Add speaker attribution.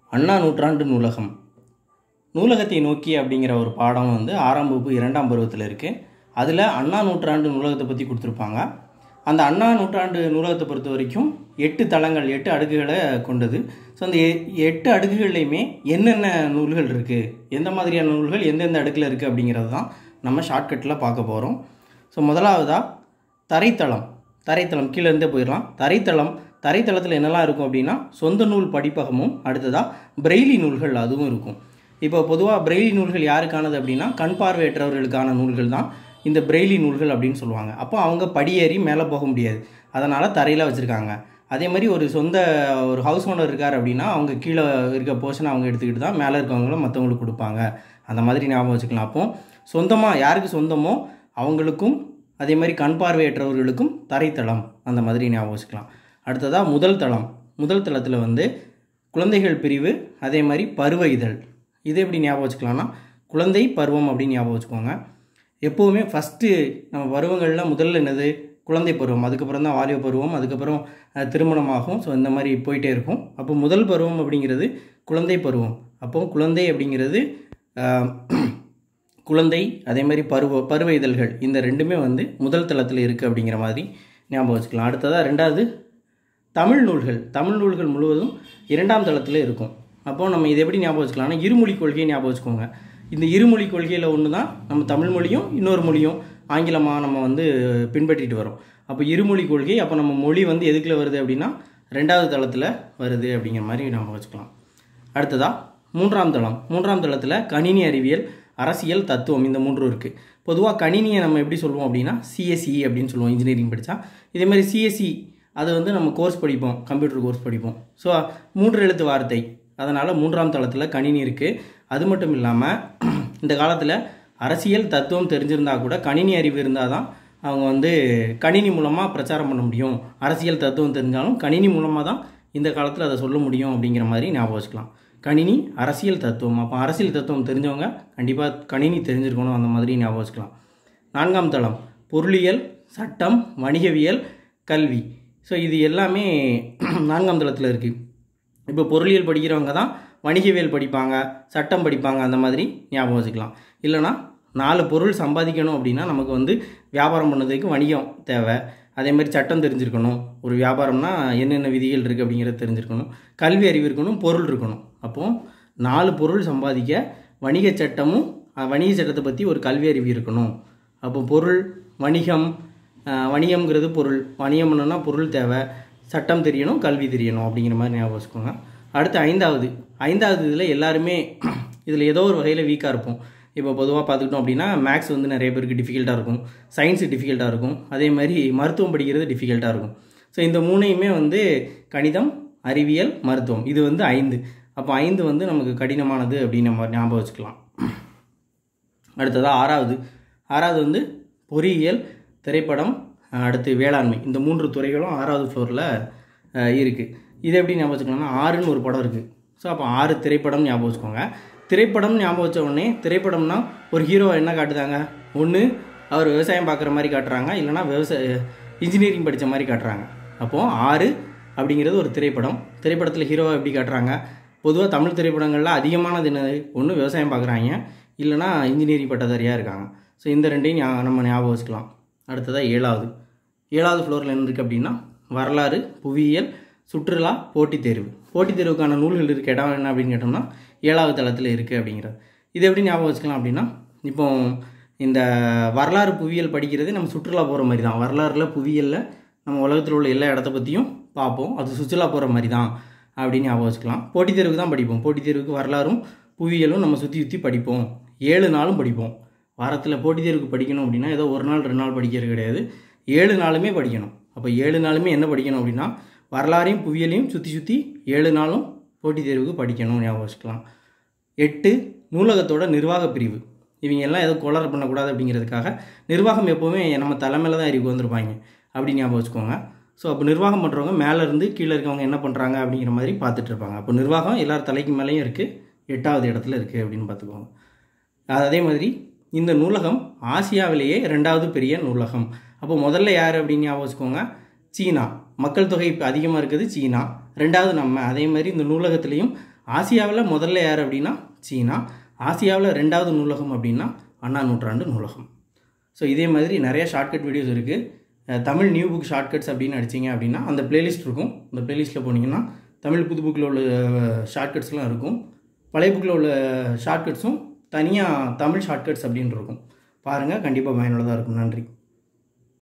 Speaker 1: அண்ணா நூற்றாண்டு நூலகம் நூலகத்தை நோக்கி அப்படிங்கிற ஒரு பாடம் வந்து ஆறாம் வகுப்பு இரண்டாம் பருவத்தில் இருக்குது அதில் அண்ணா நூற்றாண்டு நூலகத்தை பற்றி கொடுத்துருப்பாங்க அந்த அண்ணா நூற்றாண்டு நூலகத்தை பொறுத்த வரைக்கும் எட்டு தளங்கள் எட்டு அடுக்குகளை கொண்டது ஸோ அந்த எ- எட்டு அடுக்குகள்லையுமே என்னென்ன நூல்கள் இருக்குது எந்த மாதிரியான நூல்கள் எந்தெந்த அடுக்கில் இருக்குது அப்படிங்கிறது தான் நம்ம ஷார்ட்கட்டில் பார்க்க போகிறோம் ஸோ முதலாவதாக தரைத்தளம் தரைத்தளம் கீழே இருந்தே போயிடலாம் தரைத்தளம் தரைத்தளத்தில் என்னெல்லாம் இருக்கும் அப்படின்னா சொந்த நூல் படிப்பகமும் அடுத்ததாக பிரெய்லி நூல்கள் அதுவும் இருக்கும் இப்போ பொதுவாக பிரெய்லி நூல்கள் யாருக்கானது அப்படின்னா கண் பார்வையற்றவர்களுக்கான நூல்கள் தான் இந்த பிரெய்லி நூல்கள் அப்படின்னு சொல்லுவாங்க அப்போ அவங்க படியேறி மேலே போக முடியாது அதனால் தரையில் வச்சுருக்காங்க அதே மாதிரி ஒரு சொந்த ஒரு ஹவுஸ் ஓனர் இருக்கார் அப்படின்னா அவங்க கீழே இருக்க போர்ஷனை அவங்க எடுத்துக்கிட்டு தான் மேலே இருக்கவங்களும் மற்றவங்களுக்கு கொடுப்பாங்க அந்த மாதிரி ஞாபகம் வச்சுக்கலாம் அப்போ சொந்தமாக யாருக்கு சொந்தமோ அவங்களுக்கும் அதே மாதிரி கண் பார்வையற்றவர்களுக்கும் தரைத்தளம் அந்த மாதிரி ஞாபகம் வச்சுக்கலாம் அடுத்ததாக முதல் தளம் முதல் தளத்தில் வந்து குழந்தைகள் பிரிவு அதே மாதிரி பருவ இதழ் இது எப்படி ஞாபகம் வச்சுக்கலாம்னா குழந்தை பருவம் அப்படின்னு ஞாபகம் வச்சுக்கோங்க எப்போவுமே ஃபஸ்ட்டு நம்ம பருவங்களில் முதல்ல என்னது குழந்தை பருவம் அதுக்கப்புறம் தான் வாலிப பருவம் அதுக்கப்புறம் அஹ், திருமணமாகும் ஸோ இந்த மாதிரி போயிட்டே இருக்கும் அப்போ முதல் பருவம் அப்படிங்கிறது குழந்தை பருவம் அப்போ குழந்தை அப்படிங்கிறது அஹ், குழந்தை அதே மாதிரி பருவ பருவ இதழ்கள் இந்த ரெண்டுமே வந்து முதல் தளத்தில் இருக்குது அப்படிங்கிற மாதிரி ஞாபகம் வச்சுக்கலாம் அடுத்ததாக ரெண்டாவது தமிழ் நூல்கள் தமிழ் நூல்கள் முழுவதும் இரண்டாம் தளத்தில் இருக்கும் அப்போ நம்ம இதை எப்படி ஞாபகம் வச்சுக்கலாம்னா இருமொழி கொள்கையை ஞாபகம் வச்சுக்கோங்க இந்த இருமொழி கொள்கையில் ஒன்று தான் நம்ம தமிழ் மொழியும் இன்னொரு மொழியும் ஆங்கிலமாக நம்ம வந்து பின்பற்றிட்டு வரோம் அப்போ இருமொழி கொள்கை அப்போ நம்ம மொழி வந்து எதுக்குள்ள வருது அப்படின்னா ரெண்டாவது தளத்தில் வருது அப்படிங்கிற மாதிரி ஞாபகம் வச்சுக்கலாம் அடுத்ததா மூன்றாம் தளம் மூன்றாம் தளத்தில் கணினி அறிவியல் அரசியல் தத்துவம் இந்த மூன்றும் இருக்குது பொதுவாக கணினியை நம்ம எப்படி சொல்லுவோம் அப்படின்னா சிஎஸ்சி அப்படின்னு சொல்லுவோம் இன்ஜினியரிங் படித்தா இதே மாதிரி சிஎஸ்சி அது வந்து நம்ம கோர்ஸ் படிப்போம் கம்ப்யூட்டர் கோர்ஸ் படிப்போம் ஸோ மூன்று எழுத்து வார்த்தை அதனால் மூன்றாம் தளத்தில் கணினி இருக்குது அது மட்டும் இல்லாமல் இந்த காலத்தில் அரசியல் தத்துவம் தெரிஞ்சிருந்தா கூட கணினி அறிவு இருந்தால் தான் அவங்க வந்து கணினி மூலமாக பிரச்சாரம் பண்ண முடியும் அரசியல் தத்துவம் தெரிஞ்சாலும் கணினி மூலமாக தான் இந்த காலத்தில் அதை சொல்ல முடியும் அப்படிங்கிற மாதிரி ஞாபகம் வச்சுக்கலாம் கணினி அரசியல் தத்துவம் அப்போ அரசியல் தத்துவம் தெரிஞ்சவங்க கண்டிப்பாக கணினி தெரிஞ்சிருக்கணும் அந்த மாதிரி ஞாபகம் வச்சுக்கலாம் நான்காம் தளம் பொருளியல் சட்டம் வணிகவியல் கல்வி ஸோ இது எல்லாமே நான்காம் தளத்தில் இருக்குது இப்போ பொருளியல் படிக்கிறவங்க தான் வணிகவியல் படிப்பாங்க சட்டம் படிப்பாங்க அந்த மாதிரி ஞாபகம் வச்சுக்கலாம் இல்லைனா நாலு பொருள் சம்பாதிக்கணும் அப்படின்னா நமக்கு வந்து வியாபாரம் பண்ணதுக்கு வணிகம் தேவை அதே மாதிரி சட்டம் தெரிஞ்சிருக்கணும் ஒரு வியாபாரம்னா என்னென்ன விதிகள் இருக்குது அப்படிங்கிறத தெரிஞ்சிருக்கணும் கல்வி அறிவு இருக்கணும் பொருள் இருக்கணும் அப்போது நாலு பொருள் சம்பாதிக்க வணிக சட்டமும் அஹ், வணிக சட்டத்தை பற்றி ஒரு கல்வி அறிவு இருக்கணும் அப்போ பொருள் வணிகம் அஹ், வணிகம்ங்கிறது பொருள் வணிகம் பண்ணணும்னா பொருள் தேவை சட்டம் தெரியணும் கல்வி தெரியணும் அப்படிங்கிற மாதிரி ஞாபகம் வச்சுக்கோங்க அடுத்து ஐந்தாவது ஐந்தாவது இதில் எல்லாருமே இதில் ஏதோ ஒரு வகையில் வீக்காக இருப்போம் இப்போ பொதுவாக பார்த்துக்கிட்டோம் அப்படின்னா மேக்ஸ் வந்து நிறைய பேருக்கு டிஃபிகல்ட்டாக இருக்கும் சயின்ஸ் டிஃபிகல்ட்டாக இருக்கும் அதே மாதிரி மருத்துவம் படிக்கிறது டிஃபிகல்ட்டாக இருக்கும் ஸோ இந்த மூணையுமே வந்து கணிதம் அறிவியல் மருத்துவம் இது வந்து ஐந்து அப்போ ஐந்து வந்து நமக்கு கடினமானது அப்படின்னு நம்ம ஞாபகம் வச்சுக்கலாம் அடுத்ததாக ஆறாவது ஆறாவது வந்து பொறியியல் திரைப்படம் அஹ், அடுத்து வேளாண்மை இந்த மூன்று துறைகளும் ஆறாவது ஃப்ளோரில் இருக்குது இது எப்படி ஞாபகம் வச்சுக்கலாம்னா ஆறுன்னு ஒரு படம் இருக்குது ஸோ அப்போ ஆறு திரைப்படம் ஞாபகம் வச்சுக்கோங்க திரைப்படம் ஞாபகம் வச்ச உடனே திரைப்படம்னா ஒரு ஹீரோ என்ன காட்டுதாங்க ஒன்று அவர் விவசாயம் பார்க்குற மாதிரி காட்டுறாங்க இல்லைனா விவசாய இன்ஜினியரிங் படித்த மாதிரி காட்டுறாங்க அப்போது ஆறு அப்படிங்கிறது ஒரு திரைப்படம் திரைப்படத்தில் ஹீரோவை எப்படி காட்டுறாங்க பொதுவாக தமிழ் திரைப்படங்களில் அதிகமானது என்னது ஒன்று விவசாயம் பார்க்குறாங்க இல்லைனா இன்ஜினியரிங் பட்டதாரியாக இருக்காங்க ஸோ இந்த ரெண்டையும் ஞா- நம்ம ஞாபகம் வச்சுக்கலாம் அடுத்ததாக ஏழாவது ஏழாவது ஃப்ளோரில் என்ன இருக்குது அப்படின்னா வரலாறு புவியியல் சுற்றுலா போட்டித் தேர்வு போட்டித் தேர்வுக்கான நூல்கள் இருக்க இடம் என்ன அப்படின்னு கேட்டோம்னா ஏழாவது தளத்தில் இருக்குது அப்படிங்கிறது இது எப்படி ஞாபகம் வச்சுக்கலாம் அப்படின்னா இப்போ இந்த வரலாறு புவியியல் படிக்கிறது நம்ம சுற்றுலா போகிற மாதிரி தான் வரலாறுல புவியியலில் நம்ம உலகத்தில் உள்ள எல்லா இடத்த பற்றியும் பார்ப்போம் அது சுற்றுலா போகிற மாதிரி தான் அப்படின்னு ஞாபகம் வச்சுக்கலாம் போட்டித் தேர்வுக்கு தான் படிப்போம் போட்டித் தேர்வுக்கு வரலாறும் புவியியலும் நம்ம சுற்றி சுற்றி படிப்போம் ஏழு நாளும் படிப்போம் வாரத்தில் போட்டித் தேர்வுக்கு படிக்கணும் அப்படின்னா ஏதோ ஒரு நாள் ரெண்டு நாள் படிக்கிறது கிடையாது ஏழு நாளுமே படிக்கணும் அப்போ ஏழு நாளுமே என்ன படிக்கணும் அப்படின்னா வரலாறையும் புவியியலையும் சுற்றி சுற்றி ஏழு நாளும் போட்டித் தேர்வுக்கு படிக்கணும் ஞாபகம் வச்சுக்கலாம் எட்டு நூலகத்தோட நிர்வாக பிரிவு இவங்க எல்லாம் எதுவும் கொலர் பண்ணக்கூடாது அப்படிங்கிறதுக்காக நிர்வாகம் எப்போவுமே நம்ம தலைமையில் தான் அறிவு வந்திருப்பாங்க அப்படி ஞாபகம் வச்சுக்கோங்க ஸோ அப்போ நிர்வாகம் பண்ணுறவங்க மேலே இருந்து கீழே இருக்கவங்க என்ன பண்ணுறாங்க அப்படிங்கிற மாதிரி பார்த்துட்டு இருப்பாங்க அப்போ நிர்வாகம் எல்லார் தலைக்கு மேலேயும் இருக்குது எட்டாவது இடத்துல இருக்குது அப்படின்னு பார்த்துக்கோங்க அதே மாதிரி இந்த நூலகம் ஆசியாவிலேயே ரெண்டாவது பெரிய நூலகம் அப்போ முதல்ல யார் அப்படின்னு ஞாபகம் வச்சுக்கோங்க சீனா மக்கள் தொகை இப்போ அதிகமாக இருக்குது சீனா ரெண்டாவது நம்ம அதே மாதிரி இந்த நூலகத்துலேயும் ஆசியாவில் முதல்ல யார் அப்படின்னா சீனா ஆசியாவில் ரெண்டாவது நூலகம் அப்படின்னா அண்ணா நூற்றாண்டு நூலகம் ஸோ இதே மாதிரி நிறைய ஷார்ட்கட் வீடியோஸ் இருக்குது தமிழ் நியூ புக் ஷார்ட்கட்ஸ் அப்படின்னு அடிச்சிங்க அப்படின்னா அந்த பிளேலிஸ்ட் இருக்கும் அந்த பிளேலிஸ்ட்டில் போனீங்கன்னா தமிழ் புது புக்கில் உள்ள ஷார்ட்கட்ஸ்லாம் இருக்கும் பழைய புக்கில் உள்ள ஷார்ட்கட்ஸும் தனியாக தமிழ் ஷார்ட்கட்ஸ் அப்படின்னு இருக்கும் பாருங்கள் கண்டிப்பாக பயனுள்ளதாக இருக்கும் நன்றி